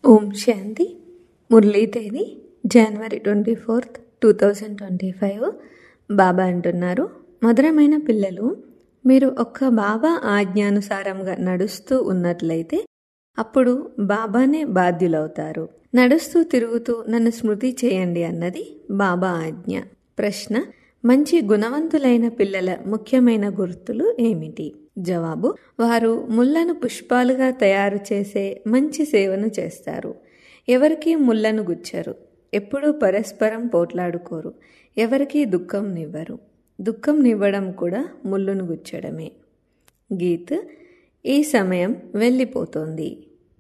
ఓం శాంతి మురళీ తేదీ January twenty fourth two thousand twenty five Baba అంటున్నారు మధురమైన పిల్లలు మీరు ఒక్క బాబా ఆజ్ఞానుసారంగా నడుస్తూ ఉన్నట్లయితే అప్పుడు బాబానే బాధ్యులవుతారు నడుస్తూ తిరుగుతూ నన్ను స్మృతి చేయండి అన్నది బాబా ఆజ్ఞ ప్రశ్న మంచి గుణవంతులైన పిల్లల ముఖ్యమైన గుర్తులు ఏమిటి జవాబు వారు ముళ్లను పుష్పాలుగా తయారు చేసే మంచి సేవను చేస్తారు ఎవరికీ ముళ్లను గుచ్చరు ఎప్పుడూ పరస్పరం పోట్లాడుకోరు ఎవరికీ దుఃఖం నివ్వరు దుఃఖం నివ్వడం కూడా ముళ్ళును గుచ్చడమే గీత్ ఈ సమయం వెళ్ళిపోతోంది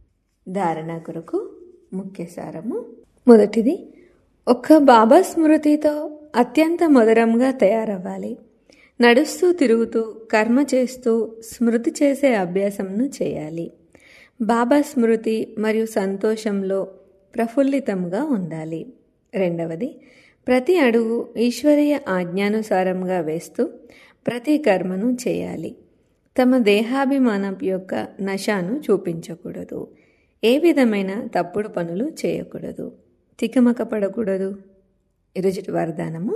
ధారణ కొరకు ముఖ్య సారము మొదటిది ఒక్క బాబా స్మృతితో అత్యంత మధురంగా తయారవ్వాలి నడుస్తూ తిరుగుతూ కర్మ చేస్తూ స్మృతి చేసే అభ్యాసంను చేయాలి బాబా స్మృతి మరియు సంతోషంలో ప్రఫుల్లితంగా ఉండాలి రెండవది ప్రతి అడుగు ఈశ్వరీయ ఆజ్ఞానుసారంగా వేస్తూ ప్రతి కర్మను చేయాలి తమ దేహాభిమానం యొక్క నశాను చూపించకూడదు ఏ విధమైన తప్పుడు పనులు చేయకూడదు తికమక పడకూడదు ఇరుజుటి వరదానము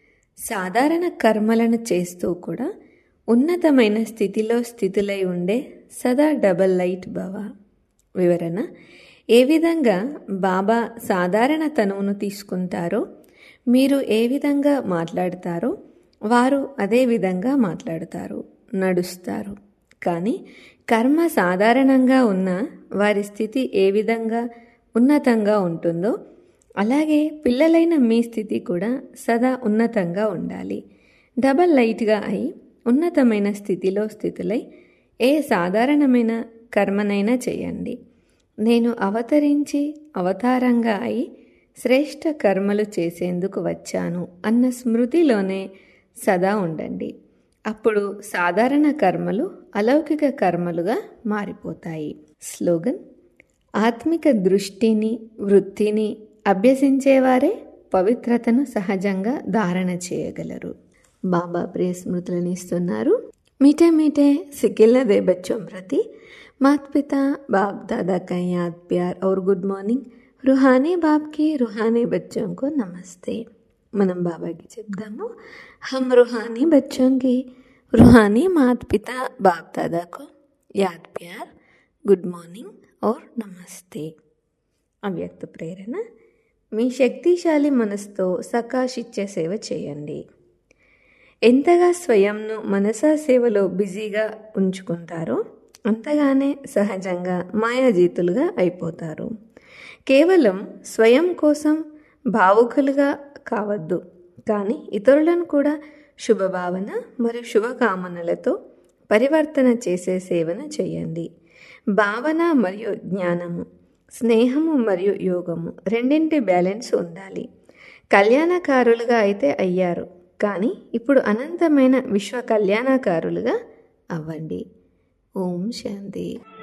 సాధారణ కర్మలను చేస్తూ కూడా ఉన్నతమైన స్థితిలో స్థితులై ఉండే సదా డబల్ లైట్ భవ వివరణ ఏ విధంగా బాబా సాధారణ తనువును తీసుకుంటారో మీరు ఏ విధంగా మాట్లాడతారో వారు అదే విధంగా మాట్లాడతారు నడుస్తారు కానీ కర్మ సాధారణంగా ఉన్న వారి స్థితి ఏ విధంగా ఉన్నతంగా ఉంటుందో అలాగే పిల్లలైన మీ స్థితి కూడా సదా ఉన్నతంగా ఉండాలి డబల్ లైట్గా అయి ఉన్నతమైన స్థితిలో స్థితులై ఏ సాధారణమైన కర్మనైనా చేయండి నేను అవతరించి అవతారంగా అయి శ్రేష్ఠ కర్మలు చేసేందుకు వచ్చాను అన్న స్మృతిలోనే సదా ఉండండి అప్పుడు సాధారణ కర్మలు అలౌకిక కర్మలుగా మారిపోతాయి స్లోగన్ ఆత్మిక దృష్టిని వృత్తిని అభ్యసించేవారే పవిత్రతను సహజంగా ధారణ చేయగలరు బాబా ప్రియ స్మృతులను ఇస్తున్నారు మీటే మీటే సికిల్ల దే బచ్చోं ప్రతి मात पिता बाप दादा का याद प्यार और गुड मॉर्निंग रूहानी बाप की रूहानी बच्चों को नमस्ते మనం బాబాకి చెప్దాము హమ్ రుహానీ బచ్చోं की रूहानी मात पिता बाप दादा को याद प्यार గుడ్ మార్నింగ్ और నమస్తే అవ్యక్త ప్రేరణ మీ శక్తిశాలి మనసుతో సకాశిచ్చే సేవ చేయండి ఎంతగా స్వయంను మనసా సేవలో బిజీగా ఉంచుకుంటారో అంతగానే సహజంగా మాయాజీతులుగా అయిపోతారు కేవలం స్వయం కోసం భావుకులుగా కావద్దు కానీ ఇతరులను కూడా శుభభావన మరియు శుభకామనలతో పరివర్తన చేసే సేవను చేయండి భావన మరియు జ్ఞానము స్నేహము మరియు యోగము రెండింటి బ్యాలెన్స్ ఉండాలి కళ్యాణకారులుగా అయితే అయ్యారు కానీ ఇప్పుడు అనంతమైన విశ్వ కళ్యాణకారులుగా అవ్వండి ఓం శాంతి